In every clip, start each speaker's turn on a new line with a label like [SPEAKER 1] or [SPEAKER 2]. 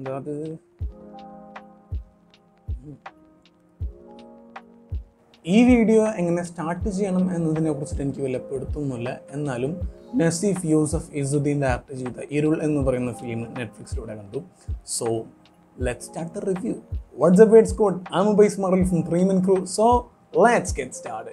[SPEAKER 1] എന്താ അത് ഈ വീഡിയോ എങ്ങനെ സ്റ്റാർട്ട് ചെയ്യണം എന്നതിനെ കുറിച്ചിട്ട് എനിക്ക് വല്ല പെടുത്തൊന്നുമില്ല എന്നാലും നസീഫ് യൂസഫ് ഇസുദ്ദീൻ ഡയറക്റ്റ് ചെയ്ത ഇരുൾ എന്ന് പറയുന്ന ഫിലിം നെറ്റ്ഫ്ലിക്സിലൂടെ കണ്ടു so let start the review what's a words code I M ബൈസ് മറൽ ഫ്രം പ്രീമൻ crew so let's get start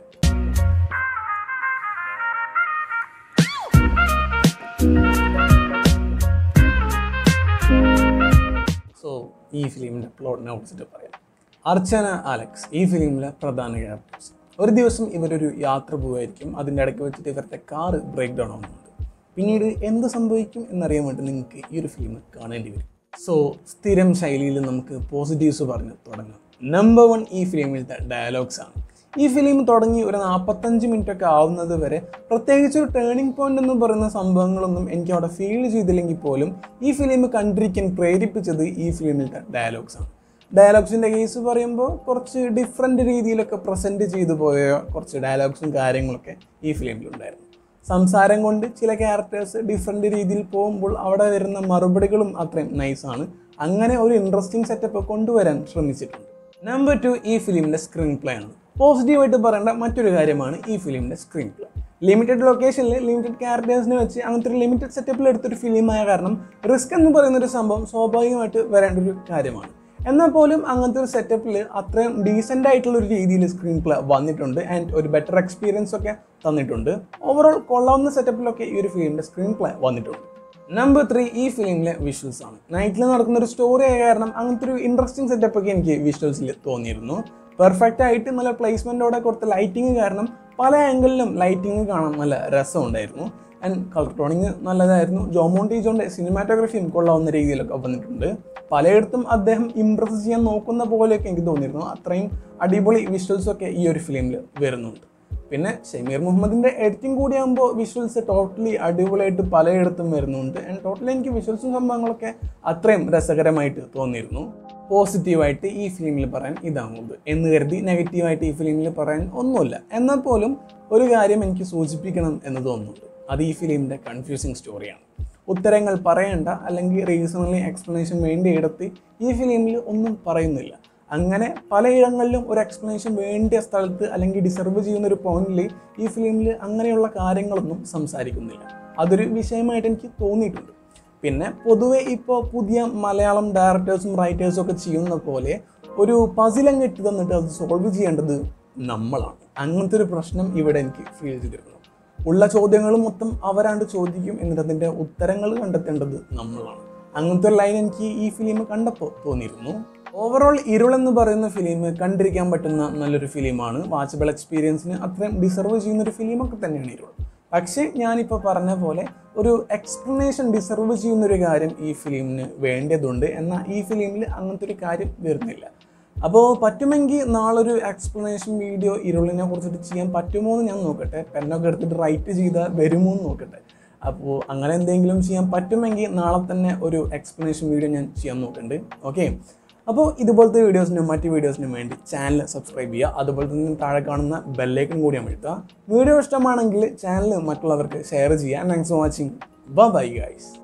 [SPEAKER 1] so ഈ ഫിലിമിൻ്റെ പ്ലോട്ടിനെ കുറിച്ചിട്ട് പറയാം അർച്ചന അലക്സ് ഈ ഫിലിമിലെ പ്രധാന ക്യാരക്ടേഴ്സ് ഒരു ദിവസം ഇവരൊരു യാത്ര പോവായിരിക്കും അതിൻ്റെ ഇടയ്ക്ക് വെച്ചിട്ട് ഇവരുടെ കാറ് ബ്രേക്ക് ഡൗൺ ആവുന്നുണ്ട് പിന്നീട് എന്ത് സംഭവിക്കും എന്നറിയാൻ വേണ്ടി നിങ്ങൾക്ക് ഈ ഒരു ഫിലിം കാണേണ്ടി വരും സോ സ്ഥിരം ശൈലിയിൽ നമുക്ക് പോസിറ്റീവ്സ് പറഞ്ഞ് തുടങ്ങാം നമ്പർ വൺ ഈ ഫിലിമിലത്തെ ഡയലോഗ്സ് ആണ് ഈ ഫിലിം തുടങ്ങി ഒരു നാൽപ്പത്തഞ്ച് മിനിറ്റ് ഒക്കെ ആവുന്നത് വരെ പ്രത്യേകിച്ച് ഒരു ടേണിംഗ് പോയിന്റ് എന്ന് പറയുന്ന സംഭവങ്ങളൊന്നും എനിക്ക് അവിടെ ഫീൽ ചെയ്തില്ലെങ്കിൽ പോലും ഈ ഫിലിം കണ്ടിരിക്കാൻ പ്രേരിപ്പിച്ചത് ഈ ഫിലിമിലത്തെ ഡയലോഗ്സ് ആണ് ഡയലോഗ്സിൻ്റെ കേസ് പറയുമ്പോൾ കുറച്ച് ഡിഫറെൻ്റ് രീതിയിലൊക്കെ പ്രസൻറ്റ് ചെയ്തു പോയ കുറച്ച് ഡയലോഗ്സും കാര്യങ്ങളൊക്കെ ഈ ഫിലിമിലുണ്ടായിരുന്നു സംസാരം കൊണ്ട് ചില ക്യാരക്ടേഴ്സ് ഡിഫറെൻ്റ് രീതിയിൽ പോകുമ്പോൾ അവിടെ വരുന്ന മറുപടികളും അത്രയും നൈസാണ് അങ്ങനെ ഒരു ഇൻട്രസ്റ്റിംഗ് സെറ്റപ്പ് കൊണ്ടുവരാൻ ശ്രമിച്ചിട്ടുണ്ട് നമ്പർ ടു ഈ ഫിലിമിൻ്റെ സ്ക്രീൻ പ്ലേ ആണ് പോസിറ്റീവായിട്ട് പറയേണ്ട മറ്റൊരു കാര്യമാണ് ഈ ഫിലിമിൻ്റെ സ്ക്രീൻ പ്ലേ ലിമിറ്റഡ് ലൊക്കേഷനിൽ ലിമിറ്റഡ് ക്യാരക്ടേഴ്സിനെ വെച്ച് അങ്ങനത്തെ ഒരു ലിമിറ്റഡ് സെറ്റപ്പിൽ എടുത്തൊരു ഫിലിമായ കാരണം റിസ്ക് എന്ന് പറയുന്ന ഒരു സംഭവം സ്വാഭാവികമായിട്ട് വരേണ്ട ഒരു കാര്യമാണ് എന്നാൽ പോലും അങ്ങനത്തെ ഒരു സെറ്റപ്പിൽ അത്രയും ഡീസൻ്റ് ആയിട്ടുള്ള ഒരു രീതിയിൽ സ്ക്രീൻ പ്ലേ വന്നിട്ടുണ്ട് ആൻഡ് ഒരു ബെറ്റർ എക്സ്പീരിയൻസ് ഒക്കെ തന്നിട്ടുണ്ട് ഓവറോൾ കൊള്ളാവുന്ന സെറ്റപ്പിലൊക്കെ ഈ ഒരു ഫിലിമിൻ്റെ സ്ക്രീൻ പ്ലേ വന്നിട്ടുണ്ട് നമ്പർ ത്രീ ഈ ഫിലിമിലെ വിഷ്വൽസ് ആണ് നൈറ്റിൽ നടക്കുന്ന ഒരു സ്റ്റോറി ആയ കാരണം അങ്ങനത്തെ ഒരു ഇൻട്രസ്റ്റിംഗ് സെറ്റപ്പ് ഒക്കെ എനിക്ക് വിഷ്വൽസിൽ തോന്നിയിരുന്നു പെർഫെക്റ്റ് ആയിട്ട് നല്ല പ്ലേസ്മെൻറ്റോടെ കൊടുത്ത ലൈറ്റിംഗ് കാരണം പല ആംഗിളിലും ലൈറ്റിംഗ് കാണാൻ നല്ല രസമുണ്ടായിരുന്നു ആൻഡ് കളർ ടോണിങ് നല്ലതായിരുന്നു ജോമോണ്ടി ജോൻ്റെ സിനിമാറ്റോഗ്രഫിയും കൊള്ളാവുന്ന രീതിയിലൊക്കെ വന്നിട്ടുണ്ട് പലയിടത്തും അദ്ദേഹം ഇംപ്രസ് ചെയ്യാൻ നോക്കുന്ന പോലെയൊക്കെ എനിക്ക് തോന്നിയിരുന്നു അത്രയും അടിപൊളി വിഷ്വൽസൊക്കെ ഈ ഒരു ഫിലിമിൽ വരുന്നുണ്ട് പിന്നെ ഷമീർ മുഹമ്മദിൻ്റെ എഡിറ്റിംഗ് കൂടിയാകുമ്പോൾ വിഷ്വൽസ് ടോട്ടലി അടിപൊളിയായിട്ട് പലയിടത്തും വരുന്നുണ്ട് ആൻഡ് ടോട്ടലി എനിക്ക് വിഷ്വൽസും സംഭവങ്ങളൊക്കെ അത്രയും രസകരമായിട്ട് തോന്നിയിരുന്നു പോസിറ്റീവായിട്ട് ഈ ഫിലിമിൽ പറയാൻ ഇതാണുള്ളത് എന്ന് കരുതി നെഗറ്റീവായിട്ട് ഈ ഫിലിമിൽ പറയാൻ ഒന്നുമില്ല എന്നാൽ പോലും ഒരു കാര്യം എനിക്ക് സൂചിപ്പിക്കണം എന്ന് തോന്നുന്നുണ്ട് അത് ഈ ഫിലിമിൻ്റെ കൺഫ്യൂസിങ് സ്റ്റോറിയാണ് ഉത്തരങ്ങൾ പറയേണ്ട അല്ലെങ്കിൽ റീസണലി എക്സ്പ്ലനേഷൻ വേണ്ടിയിടത്ത് ഈ ഫിലിമിൽ ഒന്നും പറയുന്നില്ല അങ്ങനെ പലയിടങ്ങളിലും ഒരു എക്സ്പ്ലനേഷൻ വേണ്ടിയ സ്ഥലത്ത് അല്ലെങ്കിൽ ഡിസർവ് ചെയ്യുന്ന ഒരു പോയിന്റിൽ ഈ ഫിലിമിൽ അങ്ങനെയുള്ള കാര്യങ്ങളൊന്നും സംസാരിക്കുന്നില്ല അതൊരു വിഷയമായിട്ട് എനിക്ക് തോന്നിയിട്ടുണ്ട് പിന്നെ പൊതുവെ ഇപ്പോൾ പുതിയ മലയാളം ഡയറക്ടേഴ്സും റൈറ്റേഴ്സും ഒക്കെ ചെയ്യുന്ന പോലെ ഒരു പസിലങ്ങ് ഇട്ട് തന്നിട്ട് അത് സോൾവ് ചെയ്യേണ്ടത് നമ്മളാണ് അങ്ങനത്തെ ഒരു പ്രശ്നം ഇവിടെ എനിക്ക് ഫീൽ ചെയ്തിരുന്നു ഉള്ള ചോദ്യങ്ങൾ മൊത്തം അവരാണ്ട് ചോദിക്കും എന്നിട്ട് അതിൻ്റെ ഉത്തരങ്ങൾ കണ്ടെത്തേണ്ടത് നമ്മളാണ് അങ്ങനത്തെ ഒരു ലൈൻ എനിക്ക് ഈ ഫിലിം കണ്ടപ്പോൾ തോന്നിയിരുന്നു ഓവറോൾ ഇരുൾ എന്ന് പറയുന്ന ഫിലിം കണ്ടിരിക്കാൻ പറ്റുന്ന നല്ലൊരു ഫിലിമാണ് വാച്ചബിൾ എക്സ്പീരിയൻസിന് അത്രയും ഡിസർവ് ചെയ്യുന്ന ഒരു ഫിലിമൊക്കെ തന്നെയാണ് ഇരുൾ പക്ഷേ ഞാനിപ്പോൾ പറഞ്ഞ പോലെ ഒരു എക്സ്പ്ലനേഷൻ ഡിസർവ് ചെയ്യുന്ന ഒരു കാര്യം ഈ ഫിലിമിന് വേണ്ടതുണ്ട് എന്നാൽ ഈ ഫിലിമിൽ അങ്ങനത്തെ ഒരു കാര്യം വരുന്നില്ല അപ്പോൾ പറ്റുമെങ്കിൽ നാളൊരു എക്സ്പ്ലനേഷൻ വീഡിയോ ഇരുളിനെ കുറിച്ചിട്ട് ചെയ്യാൻ പറ്റുമോ എന്ന് ഞാൻ നോക്കട്ടെ പെന്നൊക്കെ എടുത്തിട്ട് റൈറ്റ് ചെയ്താൽ വരുമോ എന്ന് നോക്കട്ടെ അപ്പോൾ അങ്ങനെ എന്തെങ്കിലും ചെയ്യാൻ പറ്റുമെങ്കിൽ നാളെ തന്നെ ഒരു എക്സ്പ്ലനേഷൻ വീഡിയോ ഞാൻ ചെയ്യാൻ നോക്കുന്നുണ്ട് ഓക്കെ അപ്പോൾ ഇതുപോലത്തെ വീഡിയോസിനും മറ്റ് വീഡിയോസിനും വേണ്ടി ചാനൽ സബ്സ്ക്രൈബ് ചെയ്യുക അതുപോലെ തന്നെ താഴെ കാണുന്ന ബെല്ലൈക്കൺ കൂടി അമഴ്ത്തുക വീഡിയോ ഇഷ്ടമാണെങ്കിൽ ചാനൽ മറ്റുള്ളവർക്ക് ഷെയർ ചെയ്യുക thanks for watching bye guys